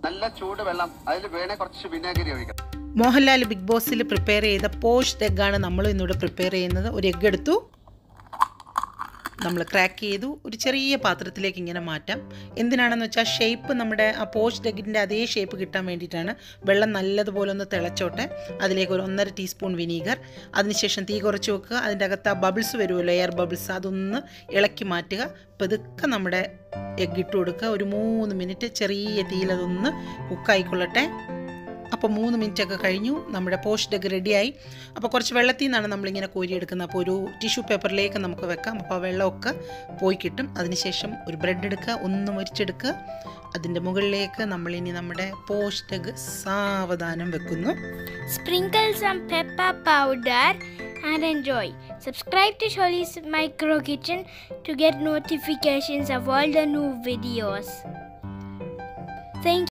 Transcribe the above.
നല്ല ചൂട് വെള്ളം അതിൽ വേണേ കുറച്ച് വിനാഗിരി ഒഴിക്കണം മോഹൻലാൽ ബിഗ് ബോസിൽ പ്രിപ്പയർ ചെയ്ത പോഷ്ഡ് എഗ്ഗാണ് നമ്മൾ ഇന്നിവിടെ പ്രിപ്പയർ ചെയ്യുന്നത് ഒരു എഗ്ഗ് എടുത്തു നമ്മൾ ക്രാക്ക് ചെയ്തു ഒരു ചെറിയ പാത്രത്തിലേക്ക് ഇങ്ങനെ മാറ്റാം എന്തിനാണെന്ന് വെച്ചാൽ ഷേപ്പ് നമ്മുടെ ആ പോസ്റ്റ് എഗ്ഗിൻ്റെ അതേ ഷേപ്പ് കിട്ടാൻ വേണ്ടിയിട്ടാണ് വെള്ളം നല്ലതുപോലെ ഒന്ന് തിളച്ചോട്ടെ അതിലേക്ക് ഒരു ഒന്നര ടീസ്പൂൺ വിനീഗർ അതിനുശേഷം തീ കുറച്ച് വെക്കുക അതിൻ്റെ അകത്ത് ആ ബബിൾസ് വരുമല്ലോ എയർ ബബിൾസ് അതൊന്ന് ഇളക്കി മാറ്റുക പതുക്കെ നമ്മുടെ എഗ്ഗ് ഇട്ട് കൊടുക്കുക ഒരു മൂന്ന് മിനിറ്റ് ചെറിയ തീയിൽ അതൊന്ന് കുക്കായിക്കൊള്ളട്ടെ അപ്പോൾ മൂന്ന് മിനിറ്റ് ഒക്കെ കഴിഞ്ഞു നമ്മുടെ പോസ്റ്റ് ഒക്കെ റെഡിയായി അപ്പോൾ കുറച്ച് വെള്ളത്തിൽ നിന്നാണ് നമ്മളിങ്ങനെ കോരിയെടുക്കുന്നത് അപ്പോൾ ഒരു ടിഷ്യൂ പേപ്പറിലേക്ക് നമുക്ക് വെക്കാം അപ്പോൾ ആ വെള്ളമൊക്കെ പോയി കിട്ടും അതിനുശേഷം ഒരു ബ്രെഡ് എടുക്കുക ഒന്ന് മുരിച്ചെടുക്കുക അതിൻ്റെ മുകളിലേക്ക് നമ്മളിനി നമ്മുടെ പോസ്റ്റ് എഗ് സാവധാനം വെക്കുന്നു Sprinkle some pepper powder and enjoy. Subscribe to Sholi's Micro Kitchen to get notifications of all the new videos. Thank